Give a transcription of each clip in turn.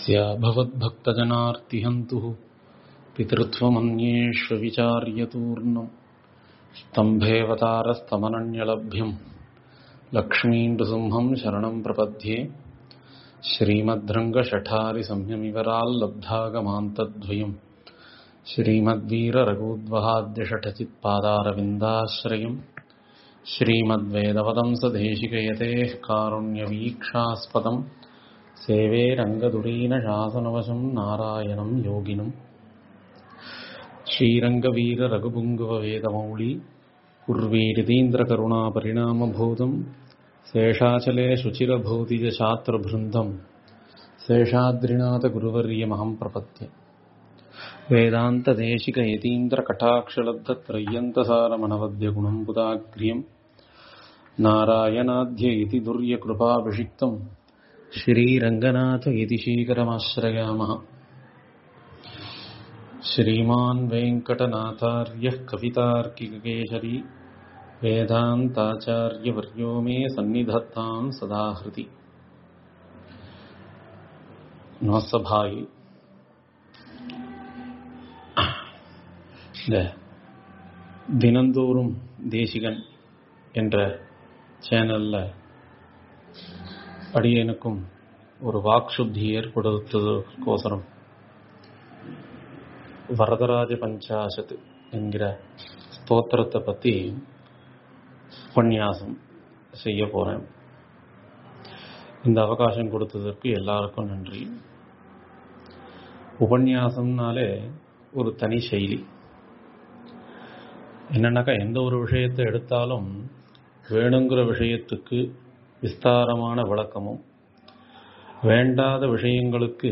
तस्य भवद्भक्तजनार्तिहन्तुः पितृत्वमन्येष्वविचार्यतूर्णम् स्तम्भेऽवतारस्तमनन्यलभ्यम् लक्ष्मीन्दुसिंहम् शरणम् प्रपद्ये श्रीमद्रङ्गशठारिसंयमिवराल्लब्धागमान्तद्वयम् श्रीमद्वीररघूद्वहाद्यषठचित्पादारविन्दाश्रयम् श्रीमद्वेदवदंसदेशिकयतेः कारुण्यवीक्षास्पदम् सेवे रङ्गदुरीनशासनवशम् नारायणम् योगिनम् श्रीरङ्गवीररघुपुङ्गववेदमौळी उर्वीरितीन्द्रकरुणापरिणामभूतम् शेषाचले शुचिरभूतिजशात्रभृन्दम् शेषाद्रिनाथगुरुवर्यमहम् प्रपद्ये वेदान्तदेशिकयतीन्द्रकटाक्षलब्धत्रय्यन्तसारमनवद्यगुणम् पुदाग्र्यम् नारायणाद्य इति दुर्यकृपाभिषिक्तम् श्रीरङ्गनाथ इति शीकरमाश्रयामः श्रीमान् वेङ्कटनाथार्यः कवितार्किककेशरी वेदान्ताचार्यवर्यो मे सन्निधत्ताम् सदा हृदि நோசபாய் இந்த தினந்தோறும் தேசிகன் என்ற சேனல்ல அடியனுக்கும் ஒரு வாக்சுத்தி ஏற்படுத்துவதற்கோசரம் வரதராஜ பஞ்சாசத்து என்கிற ஸ்தோத்திரத்தை பற்றி உபன்யாசம் செய்ய போகிறேன் இந்த அவகாசம் கொடுத்ததற்கு எல்லாருக்கும் நன்றி உபன்யாசம்னாலே ஒரு தனி செயலி என்னன்னாக்கா எந்த ஒரு விஷயத்தை எடுத்தாலும் வேணுங்கிற விஷயத்துக்கு விஸ்தாரமான விளக்கமும் வேண்டாத விஷயங்களுக்கு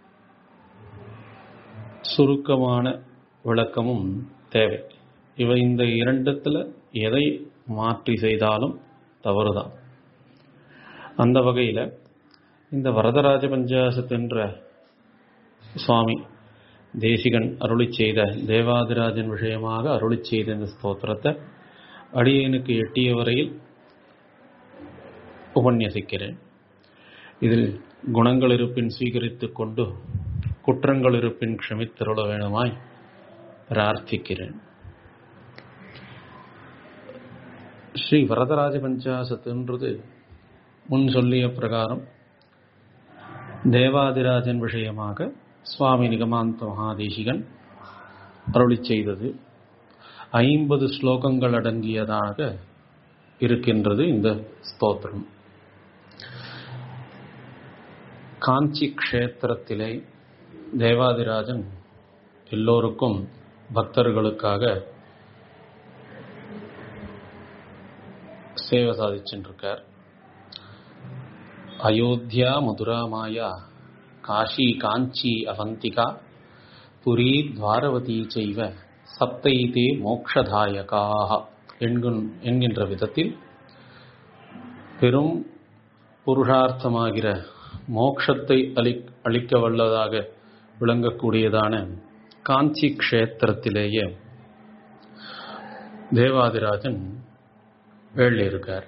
சுருக்கமான விளக்கமும் தேவை இவை இந்த இரண்டத்தில் எதை மாற்றி செய்தாலும் தவறுதான் அந்த வகையில் இந்த வரதராஜ பஞ்சாசத் என்ற சுவாமி தேசிகன் அருளி செய்த தேவாதிராஜன் விஷயமாக அருளி செய்த இந்த ஸ்தோத்திரத்தை அடியனுக்கு எட்டிய வரையில் உபன்யசிக்கிறேன் இதில் குணங்கள் இருப்பின் ஸ்வீகரித்துக் கொண்டு குற்றங்கள் இருப்பின் க்ஷமித்தருள வேணுமாய் பிரார்த்திக்கிறேன் ஸ்ரீ வரதராஜ பஞ்சாசத்துன்றது முன் சொல்லிய பிரகாரம் தேவாதிராஜன் விஷயமாக சுவாமி நிகமாந்த மகாதேசிகன் அருளி செய்தது ஐம்பது ஸ்லோகங்கள் அடங்கியதாக இருக்கின்றது இந்த ஸ்தோத்திரம் காஞ்சி க்ஷேத்திரத்திலே தேவாதிராஜன் எல்லோருக்கும் பக்தர்களுக்காக சேவை சாதிச்சுருக்கார் அயோத்தியா மதுரா மாயா காஷி காஞ்சி அவந்திகா புரி துவாரவதி செய்வ சப்தைதே மோக்ஷதாயகாக என்கின் என்கின்ற விதத்தில் பெரும் புருஷார்த்தமாகிற மோக்ஷத்தை அளி அளிக்க வல்லதாக விளங்கக்கூடியதான காஞ்சி க்ஷேத்திரத்திலேயே தேவாதிராஜன் எழுதியிருக்கார்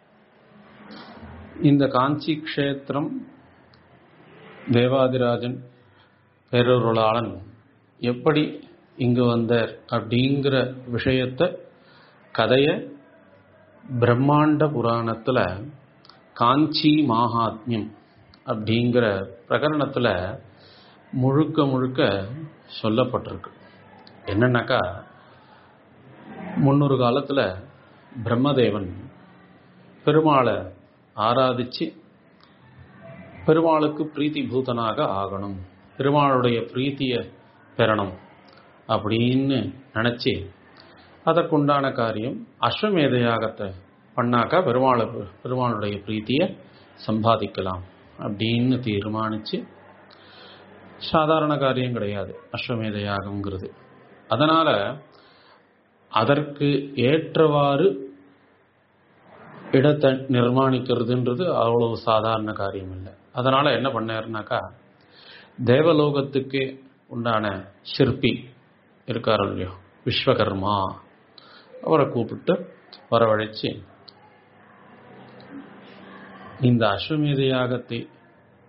இந்த காஞ்சி க்ஷேத்திரம் தேவாதிராஜன் பேரொருளாளன் எப்படி இங்கு வந்தார் அப்படிங்கிற விஷயத்தை கதையை பிரம்மாண்ட புராணத்தில் காஞ்சி மகாத்மியம் அப்படிங்கிற பிரகரணத்தில் முழுக்க முழுக்க சொல்லப்பட்டிருக்கு என்னன்னாக்கா முன்னொரு காலத்தில் பிரம்மதேவன் பெருமாளை ஆராதிச்சு பெருமாளுக்கு பிரீத்தி பூதனாக ஆகணும் பெருமாளுடைய பிரீத்தியை பெறணும் அப்படின்னு நினச்சி அதற்குண்டான காரியம் அஸ்வமேத யாகத்தை பண்ணாக்கா பெருமாளை பெருமாளுடைய பிரீத்தியை சம்பாதிக்கலாம் அப்படின்னு தீர்மானித்து சாதாரண காரியம் கிடையாது அஸ்வமேத யாகம்ங்கிறது அதனால் அதற்கு ஏற்றவாறு இடத்தை நிர்மாணிக்கிறதுன்றது அவ்வளவு சாதாரண காரியம் இல்லை அதனால் என்ன பண்ணாருனாக்கா தேவலோகத்துக்கே உண்டான சிற்பி இருக்கார் இல்லையோ விஸ்வகர்மா அவரை கூப்பிட்டு வரவழைச்சு இந்த அஸ்வமேத யாகத்தை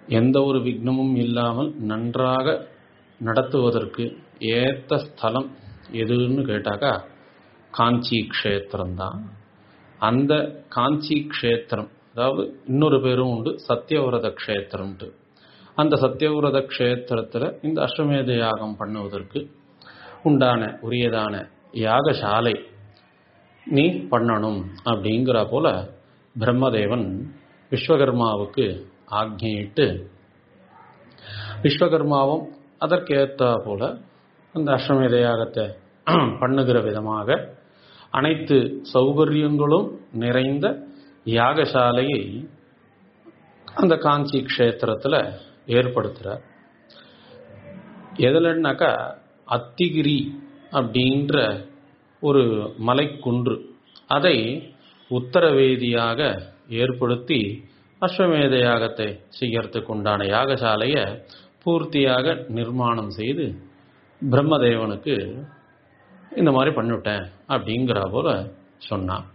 எந்த ஒரு விக்னமும் இல்லாமல் நன்றாக நடத்துவதற்கு ஏத்த ஸ்தலம் எதுன்னு கேட்டாக்கா காஞ்சி க்ஷேத்திரம் தான் அந்த காஞ்சி க்ஷேத்திரம் அதாவது இன்னொரு பேரும் உண்டு சத்தியவிரத க்ஷேத்திரம்ட்டு அந்த சத்தியவிரத க்ஷேத்திரத்தில் இந்த அஸ்வமேத யாகம் பண்ணுவதற்கு உண்டான உரியதான யாகசாலை நீ பண்ணணும் அப்படிங்கிற போல பிரம்மதேவன் விஸ்வகர்மாவுக்கு ஆக்ஞையிட்டு விஸ்வகர்மாவும் அதற்கேற்ற போல அந்த அஸ்வமேத யாகத்தை பண்ணுகிற விதமாக அனைத்து சௌகரியங்களும் நிறைந்த யாகசாலையை அந்த காஞ்சி க்ஷேத்திரத்தில் ஏற்படுத்துகிறார் எதுலன்னாக்கா அத்திகிரி அப்படின்ற ஒரு மலைக்குன்று அதை உத்தரவேதியாக ஏற்படுத்தி அஸ்வமேத யாகத்தை செய்யறதுக்கு உண்டான யாகசாலையை பூர்த்தியாக நிர்மாணம் செய்து பிரம்மதேவனுக்கு இந்த மாதிரி பண்ணிவிட்டேன் அப்படிங்கிற போல சொன்னான்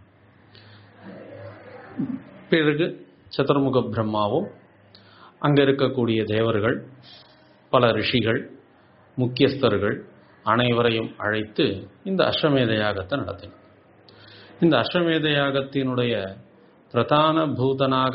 பிறகு சதுர்முக பிரம்மாவும் அங்கே இருக்கக்கூடிய தேவர்கள் பல ரிஷிகள் முக்கியஸ்தர்கள் அனைவரையும் அழைத்து இந்த அஸ்வமேத யாகத்தை நடத்தினார் இந்த அஸ்வமேத யாகத்தினுடைய பிரதான பூதனாக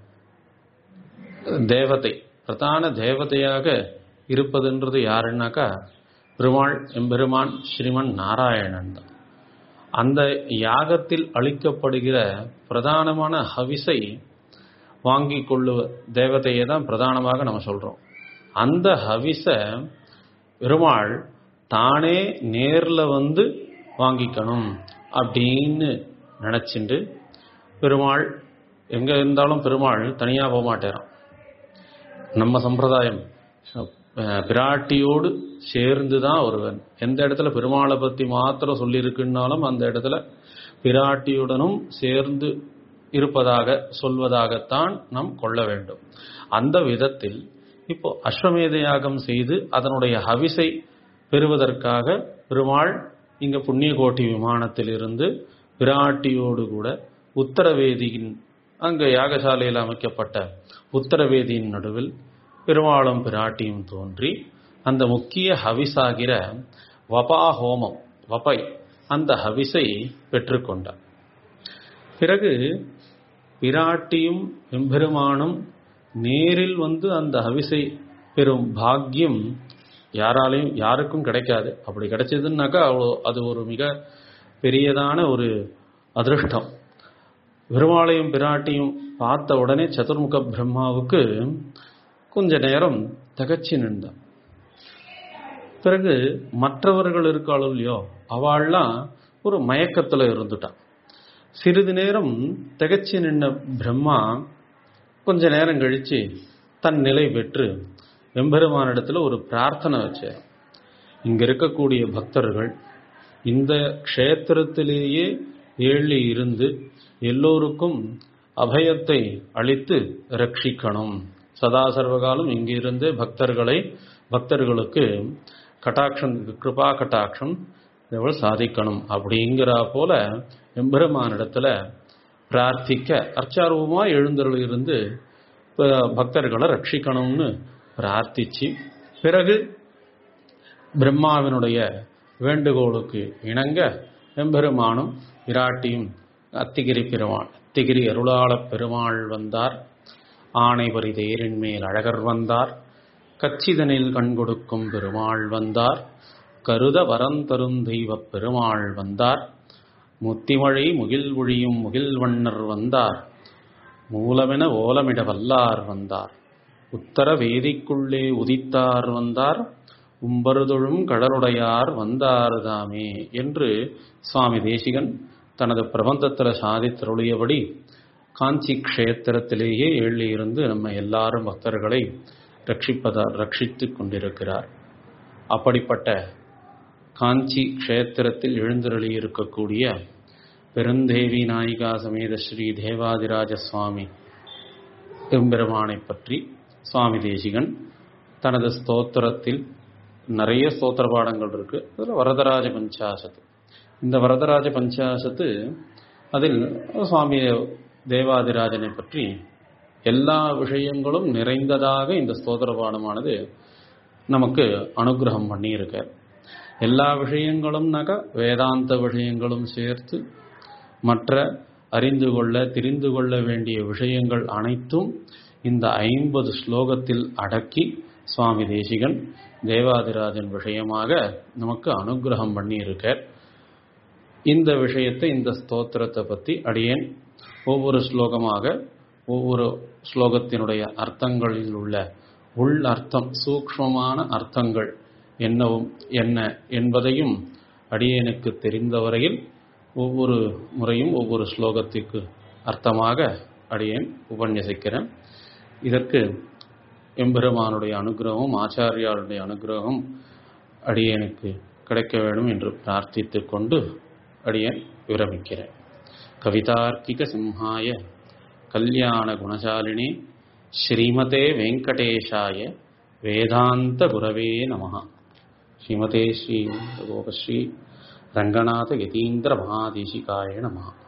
தேவதை பிரதான தேவதையாக இருப்பதுன்றது யாருன்னாக்கா பெருமாள் எம்பெருமான் ஸ்ரீமன் நாராயணன் தான் அந்த யாகத்தில் அளிக்கப்படுகிற பிரதானமான ஹவிசை வாங்கி கொள்ளுவ தேவதையை தான் பிரதானமாக நம்ம சொல்றோம் அந்த ஹவிச பெருமாள் தானே நேர்ல வந்து வாங்கிக்கணும் அப்படின்னு நினைச்சிண்டு பெருமாள் எங்க இருந்தாலும் பெருமாள் தனியா போக மாட்டேறான் நம்ம சம்பிரதாயம் பிராட்டியோடு சேர்ந்து தான் ஒருவன் எந்த இடத்துல பெருமாளை பத்தி மாத்திரம் சொல்லியிருக்குன்னாலும் அந்த இடத்துல பிராட்டியுடனும் சேர்ந்து இருப்பதாக சொல்வதாகத்தான் நாம் கொள்ள வேண்டும் அந்த விதத்தில் இப்போ அஸ்வமேத யாகம் செய்து அதனுடைய ஹவிசை பெறுவதற்காக பெருமாள் இங்க புண்ணியகோட்டி விமானத்தில் இருந்து பிராட்டியோடு கூட உத்தரவேதியின் அங்க யாகசாலையில் அமைக்கப்பட்ட உத்தரவேதியின் நடுவில் பெருமாளும் பிராட்டியும் தோன்றி அந்த முக்கிய ஹவிசாகிற வபா ஹோமம் வபை அந்த ஹவிசை பெற்றுக்கொண்டார் பிறகு பிராட்டியும் எம்பெருமானும் நேரில் வந்து அந்த ஹவிசை பெறும் பாக்கியம் யாராலையும் யாருக்கும் கிடைக்காது அப்படி கிடைச்சதுன்னாக்கா அவ்வளோ அது ஒரு மிக பெரியதான ஒரு அதிருஷ்டம் பெருமாளையும் பிராட்டியும் பார்த்த உடனே சதுர்முக பிரம்மாவுக்கு கொஞ்ச நேரம் தகச்சு நின்றான் பிறகு மற்றவர்கள் இருக்காளோ இல்லையோ அவள்லாம் ஒரு மயக்கத்துல இருந்துட்டான் சிறிது நேரம் திகச்சு நின்ன பிரம்மா கொஞ்ச நேரம் கழிச்சு தன் நிலை பெற்று எம்பெருமானிடத்துல ஒரு பிரார்த்தனை வச்சார் இங்க இருக்கக்கூடிய பக்தர்கள் இந்த க்ஷேத்திரத்திலேயே ஏழி இருந்து எல்லோருக்கும் அபயத்தை அளித்து ரட்சிக்கணும் சதா சர்வகாலம் இங்கிருந்து பக்தர்களை பக்தர்களுக்கு கட்டாட்சம் கிருபா கட்டாட்சம் எவ்வளவு சாதிக்கணும் அப்படிங்கிற போல எம்பெருமானிடத்துல பிரார்த்திக்க அர்ச்சாரூபமா எழுந்தருள் இருந்து பக்தர்களை ரட்சிக்கணும்னு பிரார்த்திச்சு பிறகு பிரம்மாவினுடைய வேண்டுகோளுக்கு இணங்க எம்பெருமானும் விராட்டியும் அத்திகிரி பெருமாள் அத்திகிரி அருளாளப் பெருமாள் வந்தார் ஆணைவரி தேரின் மேல் அழகர் வந்தார் கச்சிதனில் கண் கொடுக்கும் பெருமாள் வந்தார் கருத வரந்தரும் தெய்வப் பெருமாள் வந்தார் முத்திமழை முகில் ஒழியும் முகில் வண்ணர் வந்தார் மூலமென ஓலமிட வல்லார் வந்தார் உத்தர வேதிக்குள்ளே உதித்தார் வந்தார் உம்பருதொழும் கடலுடையார் வந்தார் தாமே என்று சுவாமி தேசிகன் தனது பிரபந்தத்தில் சாதித்தருளியபடி காஞ்சி க்ஷேத்திரத்திலேயே எழுதியிருந்து நம்ம எல்லாரும் பக்தர்களை ரட்சிப்பதா ரட்சித்து கொண்டிருக்கிறார் அப்படிப்பட்ட காஞ்சி க்ஷேத்திரத்தில் எழுந்தருளி இருக்கக்கூடிய பெருந்தேவி நாயிகா சமேத ஸ்ரீ தேவாதிராஜ சுவாமி எம்பெருமானை பற்றி சுவாமி தேசிகன் தனது ஸ்தோத்திரத்தில் நிறைய ஸ்தோத்திர பாடங்கள் இருக்கு அதில் வரதராஜ பஞ்சாசத்து இந்த வரதராஜ பஞ்சாசத்து அதில் சுவாமி தேவாதிராஜனை பற்றி எல்லா விஷயங்களும் நிறைந்ததாக இந்த ஸ்தோத்திர பாடமானது நமக்கு அனுகிரகம் பண்ணியிருக்கார் எல்லா விஷயங்களும்னாக்க வேதாந்த விஷயங்களும் சேர்த்து மற்ற அறிந்து கொள்ள தெரிந்து கொள்ள வேண்டிய விஷயங்கள் அனைத்தும் இந்த ஐம்பது ஸ்லோகத்தில் அடக்கி சுவாமி தேசிகன் தேவாதிராஜன் விஷயமாக நமக்கு அனுகிரகம் பண்ணி இருக்கார் இந்த விஷயத்தை இந்த ஸ்தோத்திரத்தை பற்றி அடியேன் ஒவ்வொரு ஸ்லோகமாக ஒவ்வொரு ஸ்லோகத்தினுடைய அர்த்தங்களில் உள்ள உள் அர்த்தம் சூக்ஷ்மமான அர்த்தங்கள் என்னவும் என்ன என்பதையும் அடியேனுக்கு தெரிந்த வரையில் ஒவ்வொரு முறையும் ஒவ்வொரு ஸ்லோகத்திற்கு அர்த்தமாக அடியேன் உபன்யசிக்கிறேன் இதற்கு எம்பெருமானுடைய அனுகிரகம் ஆச்சாரியாருடைய அனுகிரகம் அடியேனுக்கு கிடைக்க வேண்டும் என்று பிரார்த்தித்துக் கொண்டு அடியேன் விரமிக்கிறேன் கவிதார்க்கிக சிம்ஹாய கல்யாண குணசாலினி ஸ்ரீமதே வெங்கடேஷாய வேதாந்த குரவே நமः ஸ்ரீமதே ஸ்ரீ கோபஸ்ரீ ரங்கநாத யதீந்திர மகாதேசிகாய நமः